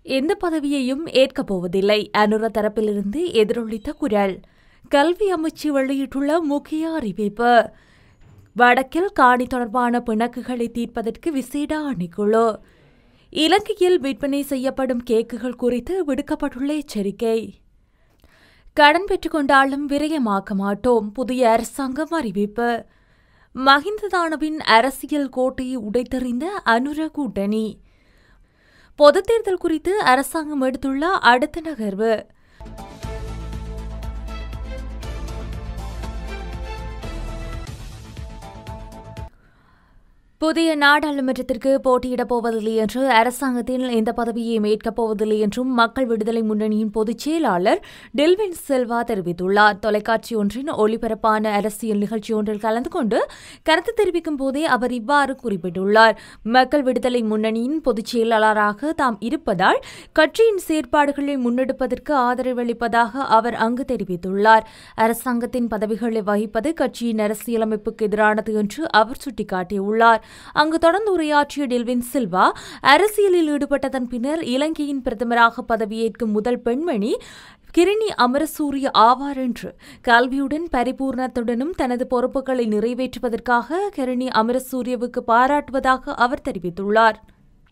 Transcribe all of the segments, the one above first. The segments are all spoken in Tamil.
எந்த பதவியையும் ஏற்கப் போவதில்லை அனுர தரப்பிலிருந்து எதிரொலித்த குரல் கல்வி அமைச்சு வெளியிட்டுள்ள முக்கிய அறிவிப்பு வடக்கில் காணி தொடர்பான பிணக்குகளை தீர்ப்பதற்கு விசேட ஆணைக்குழு இலங்கையில் விற்பனை செய்யப்படும் கேக்குகள் குறித்து விடுக்கப்பட்டுள்ள எச்சரிக்கை கடன் பெற்றுக்கொண்டாலும் விரயமாக்க மாட்டோம் புதிய அரசாங்கம் அறிவிப்பு மஹிந்ததானவின் அரசியல் கோட்டையை உடைத்தெறிந்த அனுர கூட்டணி பொதுத் தேர்தல் குறித்து அரசாங்கம் எடுத்துள்ள அடுத்த நகர்வு புதிய நாடாளுமன்றத்திற்கு போட்டியிடப் போவதில்லை என்று அரசாங்கத்தில் எந்த பதவியையும் ஏற்கப் போவதில்லை என்றும் மக்கள் விடுதலை முன்னணியின் பொதுச் செயலாளர் டெல்வின் செல்வா தெரிவித்துள்ளார் தொலைக்காட்சி ஒன்றின் ஒளிபரப்பான அரசியல் நிகழ்ச்சி ஒன்றில் கலந்து கொண்டு கருத்து தெரிவிக்கும் போதே அவர் இவ்வாறு குறிப்பிட்டுள்ளார் மக்கள் விடுதலை முன்னணியின் பொதுச் செயலாளராக தாம் இருப்பதால் கட்சியின் செயற்பாடுகளை முன்னெடுப்பதற்கு ஆதரவளிப்பதாக அவர் அங்கு தெரிவித்துள்ளார் அரசாங்கத்தின் பதவிகளை வகிப்பது கட்சியின் அரசியலமைப்புக்கு எதிரானது என்று அவர் சுட்டிக்காட்டியுள்ளார் அங்கு தொடர்ந்து உரையாற்றிய டெல்வின் சில்வா அரசியலில் ஈடுபட்டதன் பின்னர் இலங்கையின் பிரதமராக பதவியேற்கும் முதல் பெண்மணி கிரிணி அமரசூரிய ஆவார் என்று கல்வியுடன் பரிபூர்ணத்துடனும் தனது பொறுப்புகளை நிறைவேற்றுவதற்காக கிரிணி அமரசூரியவுக்கு பாராட்டுவதாக அவர் தெரிவித்துள்ளார்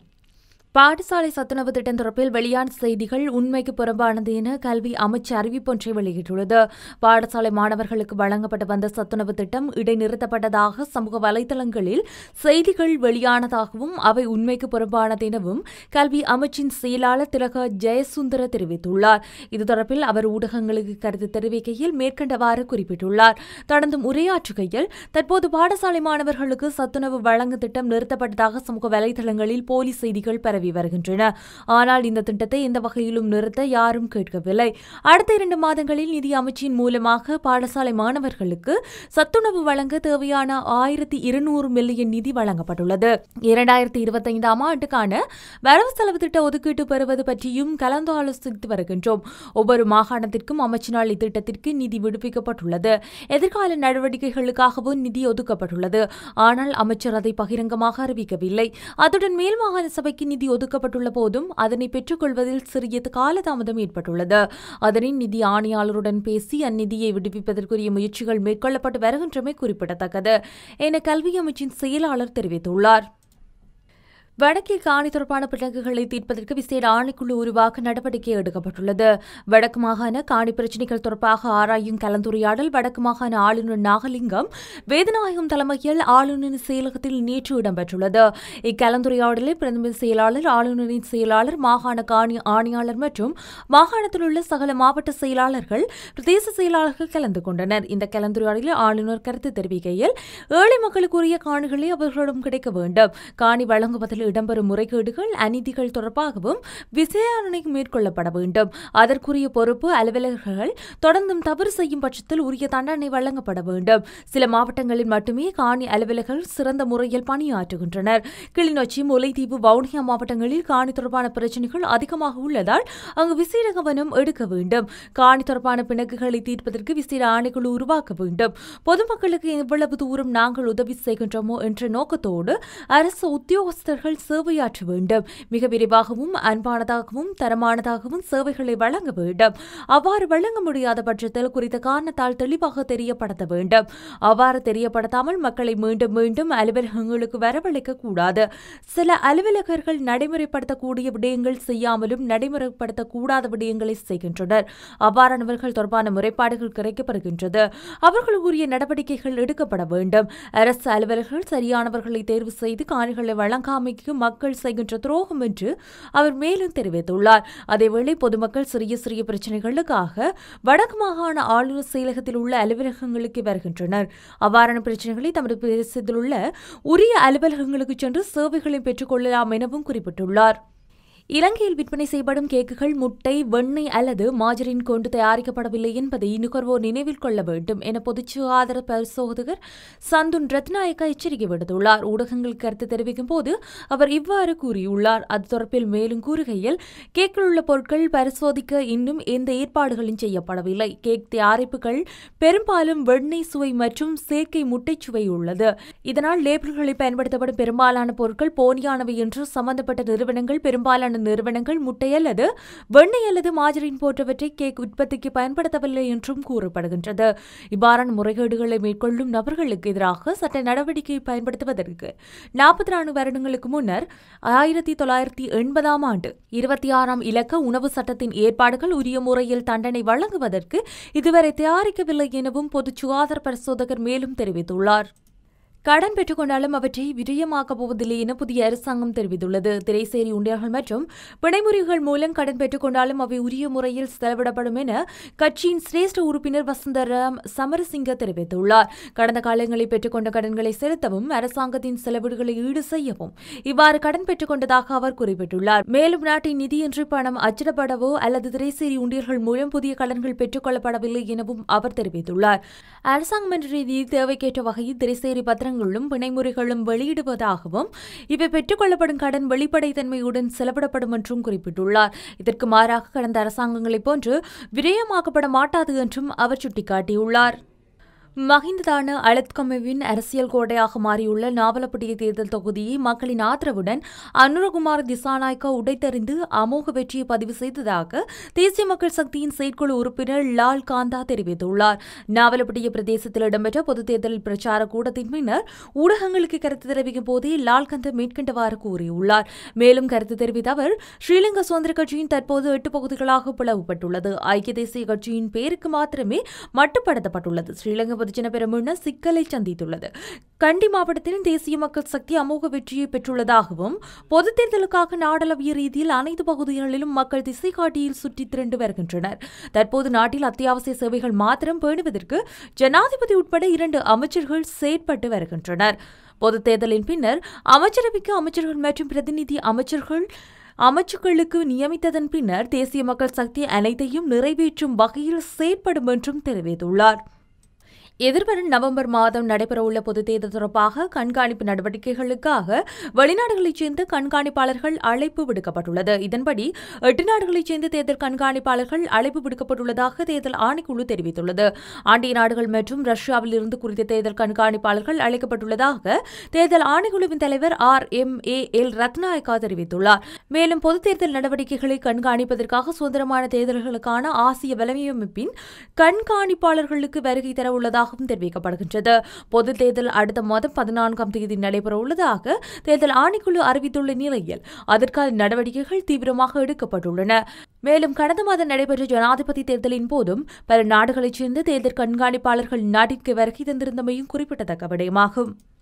பாடசாலை சத்துணவு திட்டம் தொடர்பில் வெளியான செய்திகள் உண்மைக்கு புறம்பானது என கல்வி அமைச்சு அறிவிப்பொன்றை வெளியிட்டுள்ளது பாடசாலை மாணவர்களுக்கு வழங்கப்பட்டு வந்த சத்துணவு திட்டம் இடைநிறுத்தப்பட்டதாக சமூக வலைதளங்களில் செய்திகள் வெளியானதாகவும் அவை உண்மைக்கு புறம்பானது எனவும் கல்வி அமைச்சின் செயலாளர் திலக ஜெயசுந்தர தெரிவித்துள்ளார் இது தொடர்பில் அவர் ஊடகங்களுக்கு கருத்து தெரிவிக்கையில் மேற்கண்டவாறு குறிப்பிட்டுள்ளார் தொடர்ந்தும் உரையாற்றுகையில் தற்போது பாடசாலை மாணவர்களுக்கு சத்துணவு வழங்கும் திட்டம் நிறுத்தப்பட்டதாக சமூக வலைதளங்களில் போலி செய்திகள் பரவி வருகின்றன ஆனால் இந்த திட்டத்தை எந்த வகையிலும் நிறுத்த யாரும் கேட்கவில்லை அடுத்த இரண்டு மாதங்களில் நிதி அமைச்சின் மூலமாக பாடசாலை மாணவர்களுக்கு சத்துணவு வழங்க தேவையான ஆயிரத்தி இருநூறு மில்லியன் நிதி வழங்கப்பட்டுள்ளது இரண்டாயிரத்தி இருபத்தைந்தாம் ஆண்டுக்கான வரவு செலவு திட்ட ஒதுக்கீட்டு பெறுவது பற்றியும் கலந்து ஆலோசித்து வருகின்றோம் ஒவ்வொரு மாகாணத்திற்கும் அமைச்சினால் இத்திட்டத்திற்கு நிதி விடுவிக்கப்பட்டுள்ளது எதிர்கால நடவடிக்கைகளுக்காகவும் நிதி ஒதுக்கப்பட்டுள்ளது ஆனால் அமைச்சர் அதை பகிரங்கமாக அறிவிக்கவில்லை அதுடன் மேல் மாகாண சபைக்கு நிதி ஒதுக்கப்பட்டுள்ள போதும் அதனை பெற்றுக்கொள்வதில் சிறிய காலதாமதம் ஏற்பட்டுள்ளது அதனின் நிதி ஆணையாளருடன் பேசி அந்நிதியை விடுவிப்பதற்குரிய முயற்சிகள் மேற்கொள்ளப்பட்டு வருகின்றமை குறிப்பிடத்தக்கது என கல்வி அமைச்சின் செயலாளர் தெரிவித்துள்ளார் வடக்கில் காணி தொடர்பான பிணக்குகளை தீர்ப்பதற்கு விசேட ஆணைக்குழு உருவாக்க நடவடிக்கை எடுக்கப்பட்டுள்ளது வடக்கு மாகாண காணி பிரச்சினைகள் தொடர்பாக ஆராயும் கலந்துரையாடல் வடக்கு மாகாண ஆளுநர் நாகலிங்கம் வேதநாயகம் தலைமையில் ஆளுநரின் செயலகத்தில் நேற்று இடம்பெற்றுள்ளது இக்கலந்துரையாடலில் பிரதமர் செயலாளர் ஆளுநரின் செயலாளர் மாகாண காணி ஆணையாளர் மற்றும் மாகாணத்தில் உள்ள சகல மாவட்ட செயலாளர்கள் பிரதேச செயலாளர்கள் கலந்து கொண்டனர் இந்த கலந்துரையாடலில் ஆளுநர் கருத்து தெரிவிக்கையில் ஏழை மக்களுக்குரிய காணிகளை அவர்களிடம் கிடைக்க வேண்டும் காணி வழங்குவதில் இடம்பெறும் முறைகேடுகள் அநீதிகள் தொடர்பாகவும் விசாரணை மேற்கொள்ளப்பட வேண்டும் அதற்குரிய பொறுப்பு அலுவலர்கள் தொடர்ந்தும் தவறு செய்யும் பட்சத்தில் உரிய தண்டனை வழங்கப்பட வேண்டும் சில மாவட்டங்களில் மட்டுமே காணி அலுவலர்கள் சிறந்த முறையில் பணியாற்றுகின்றனர் கிளிநொச்சி முல்லைத்தீவு வவுனியா மாவட்டங்களில் காணி தொடர்பான பிரச்சினைகள் அதிகமாக உள்ளதால் அங்கு விசேட கவனம் எடுக்க வேண்டும் காணி தொடர்பான பிணக்குகளை தீர்ப்பதற்கு விசேட ஆணைக்குழு உருவாக்க வேண்டும் பொதுமக்களுக்கு எவ்வளவு தூரம் நாங்கள் உதவி செய்கின்றோமோ என்ற நோக்கத்தோடு அரசு உத்தியோகஸ்தர்கள் சேவையாற்ற வேண்டும் மிக விரைவாகவும் அன்பானதாகவும் தரமானதாகவும் சேவைகளை வழங்க வேண்டும் அவ்வாறு வழங்க முடியாத பட்சத்தில் குறித்த காரணத்தால் தெளிவாக தெரியப்படுத்த வேண்டும் அவ்வாறு தெரியப்படுத்தாமல் மக்களை மீண்டும் மீண்டும் அலுவலகங்களுக்கு வரவழைக்க கூடாது சில அலுவலகர்கள் நடைமுறைப்படுத்தக்கூடிய விடயங்கள் செய்யாமலும் நடைமுறைப்படுத்தக்கூடாத விடயங்களை செய்கின்றனர் அவ்வாறானவர்கள் தொடர்பான முறைப்பாடுகள் கிடைக்கப்படுகின்றது அவர்களுக்குரிய நடவடிக்கைகள் எடுக்கப்பட வேண்டும் அரசு அலுவலர்கள் சரியானவர்களை தேர்வு செய்து காணிகளை வழங்காமைக்கு மக்கள் செய்கின்ற துரோகம் என்று அவர் மேலும் தெரிவித்துள்ளார் அதேவேளை பொதுமக்கள் சிறிய சிறிய பிரச்சினைகளுக்காக வடக்கு மாகாண ஆளுநர் செயலகத்தில் உள்ள அலுவலகங்களுக்கு வருகின்றனர் அவ்வாறான பிரச்சினைகளை தமது பிரதேசத்தில் உள்ள உரிய அலுவலகங்களுக்கு சென்று சேவைகளை பெற்றுக் கொள்ளலாம் எனவும் குறிப்பிட்டுள்ளார் இலங்கையில் விற்பனை செய்யப்படும் கேக்குகள் முட்டை வெண்ணெய் அல்லது மாஜரின் கொண்டு தயாரிக்கப்படவில்லை என்பதை நுகர்வோர் நினைவில் கொள்ள வேண்டும் என பொதுச் சுகாதார பரிசோதகர் சந்துன் ரத்நாயக்கா எச்சரிக்கை விடுத்துள்ளார் ஊடகங்கள் கருத்து தெரிவிக்கும் போது அவர் இவ்வாறு கூறியுள்ளார் அது தொடர்பில் மேலும் கூறுகையில் கேக்கில் உள்ள பொருட்கள் பரிசோதிக்க இன்னும் எந்த ஏற்பாடுகளும் செய்யப்படவில்லை கேக் தயாரிப்புகள் பெரும்பாலும் வெண்ணெய் சுவை மற்றும் செயற்கை முட்டை சுவை உள்ளது இதனால் லேபிள்களில் பயன்படுத்தப்படும் பெரும்பாலான பொருட்கள் போலியானவை என்று சம்பந்தப்பட்ட நிறுவனங்கள் பெரும்பாலான பெரும்பாலான நிறுவனங்கள் முட்டை அல்லது வெண்ணெய் அல்லது மாஜரின் போன்றவற்றை கேக் உற்பத்திக்கு பயன்படுத்தவில்லை என்றும் கூறப்படுகின்றது இவ்வாறான முறைகேடுகளை மேற்கொள்ளும் நபர்களுக்கு எதிராக சட்ட நடவடிக்கை பயன்படுத்துவதற்கு நாற்பத்தி நான்கு வருடங்களுக்கு முன்னர் ஆயிரத்தி தொள்ளாயிரத்தி எண்பதாம் ஆண்டு இருபத்தி ஆறாம் இலக்க உணவு சட்டத்தின் ஏற்பாடுகள் உரிய முறையில் தண்டனை வழங்குவதற்கு இதுவரை தயாரிக்கவில்லை எனவும் பொது சுகாதார பரிசோதகர் மேலும் தெரிவித்துள்ளார் கடன் பெற்றுக்கொண்டாலும் அவற்றை விரயமாக்கப் போவதில்லை என புதிய அரசாங்கம் தெரிவித்துள்ளது திரைசேரி உண்டியல்கள் மற்றும் பிணைமுறைகள் மூலம் கடன் பெற்றுக்கொண்டாலும் அவை உரிய முறையில் செலவிடப்படும் என கட்சியின் சிரேஷ்ட உறுப்பினர் வசந்தராம் சமரசிங்க தெரிவித்துள்ளார் கடந்த காலங்களில் பெற்றுக்கொண்ட கடன்களை செலுத்தவும் அரசாங்கத்தின் செலவீடுகளை ஈடு செய்யவும் இவ்வாறு கடன் பெற்றுக்கொண்டதாக அவர் குறிப்பிட்டுள்ளார் மேலும் நாட்டின் நிதியின்றி பணம் அச்சிடப்படவோ அல்லது திரைசேரி உண்டியல்கள் மூலம் புதிய கடன்கள் பெற்றுக்கொள்ளப்படவில்லை எனவும் அவர் தெரிவித்துள்ளார் அரசாங்கம் என்ற ரீதியில் தேவைக்கேற்ற வகையில் திரைசேரி பத்திரங்களும் பிணைமுறைகளும் வெளியிடுவதாகவும் இவை பெற்றுக்கொள்ளப்படும் கடன் வெளிப்படைத்தன்மையுடன் செலவிடப்படும் என்றும் குறிப்பிட்டுள்ளார் இதற்கு மாறாக கடந்த அரசாங்கங்களைப் போன்று விரயமாக்கப்பட மாட்டாது என்றும் அவர் சுட்டிக்காட்டியுள்ளார் மஹிந்ததான அலத்கமவின் அரசியல் கோட்டையாக மாறியுள்ள நாவலப்பட்டிய தேர்தல் தொகுதியை மக்களின் ஆதரவுடன் அனுரகுமார் திசாநாயக்கா உடைத்தறிந்து அமோக வெற்றியை பதிவு செய்ததாக தேசிய மக்கள் சக்தியின் செயற்குழு உறுப்பினர் லால் காந்தா தெரிவித்துள்ளார் நாவலப்பட்டிய பிரதேசத்தில் இடம்பெற்ற பொதுத் தேர்தல் பிரச்சார கூட்டத்தின் பின்னர் ஊடகங்களுக்கு கருத்து தெரிவிக்கும் போதே லால் கந்த மேற்கண்டவாறு கூறியுள்ளார் மேலும் கருத்து தெரிவித்த அவர் ஸ்ரீலங்கா சுதந்திர கட்சியின் தற்போது எட்டு பகுதிகளாக பிளவுபட்டுள்ளது ஐக்கிய தேசிய கட்சியின் பேருக்கு மாத்திரமே மட்டுப்படுத்தப்பட்டுள்ளது ஸ்ரீலங்கா பொதுஜன பெருமுன சிக்கலை சந்தித்துள்ளது கண்டி மாவட்டத்தில் தேசிய மக்கள் சக்தி அமோக வெற்றியை பெற்றுள்ளதாகவும் பொதுத் தேர்தலுக்காக நாடளவிய ரீதியில் அனைத்து பகுதிகளிலும் மக்கள் திசை காட்டியில் சுற்றித் திரண்டு வருகின்றனர் தற்போது நாட்டில் அத்தியாவசிய சேவைகள் மாத்திரம் பேணுவதற்கு ஜனாதிபதி உட்பட இரண்டு அமைச்சர்கள் செயற்பட்டு வருகின்றனர் பொதுத் தேர்தலின் பின்னர் அமைச்சரவைக்கு அமைச்சர்கள் மற்றும் பிரதிநிதி அமைச்சர்கள் அமைச்சுக்களுக்கு நியமித்ததன் பின்னர் தேசிய மக்கள் சக்தி அனைத்தையும் நிறைவேற்றும் வகையில் செயற்படும் என்றும் தெரிவித்துள்ளார் எதிர்வரும் நவம்பர் மாதம் நடைபெறவுள்ள பொதுத் தேர்தல் தொடர்பாக கண்காணிப்பு நடவடிக்கைகளுக்காக வெளிநாடுகளைச் சேர்ந்த கண்காணிப்பாளர்கள் அழைப்பு விடுக்கப்பட்டுள்ளது இதன்படி எட்டு நாடுகளைச் சேர்ந்த தேர்தல் கண்காணிப்பாளர்கள் அழைப்பு விடுக்கப்பட்டுள்ளதாக தேர்தல் ஆணைக்குழு தெரிவித்துள்ளது ஆண்டிய நாடுகள் மற்றும் ரஷ்யாவில் இருந்து குறித்த தேர்தல் கண்காணிப்பாளர்கள் அழைக்கப்பட்டுள்ளதாக தேர்தல் ஆணைக்குழுவின் தலைவர் R M A L Ratnayake தெரிவித்துள்ளார் மேலும் பொதுத் தேர்தல் நடவடிக்கைகளை கண்காணிப்பதற்காக சுதந்திரமான தேர்தல்களுக்கான ஆசிய வலையமைப்பின் கண்காணிப்பாளர்களுக்கு வருகை தரவுள்ளதாக உள்ளதாகவும் தெரிவிக்கப்படுகின்றது பொது தேர்தல் அடுத்த மாதம் பதினான்காம் தேதி நடைபெற உள்ளதாக தேர்தல் ஆணைக்குழு அறிவித்துள்ள நிலையில் அதற்கான நடவடிக்கைகள் தீவிரமாக எடுக்கப்பட்டுள்ளன மேலும் கடந்த மாதம் நடைபெற்ற ஜனாதிபதி தேர்தலின் போதும் பல நாடுகளைச் சேர்ந்த தேர்தல் கண்காணிப்பாளர்கள் நாட்டிற்கு வருகை தந்திருந்தமையும் குறிப்பிடத்தக்க விடயமாகும்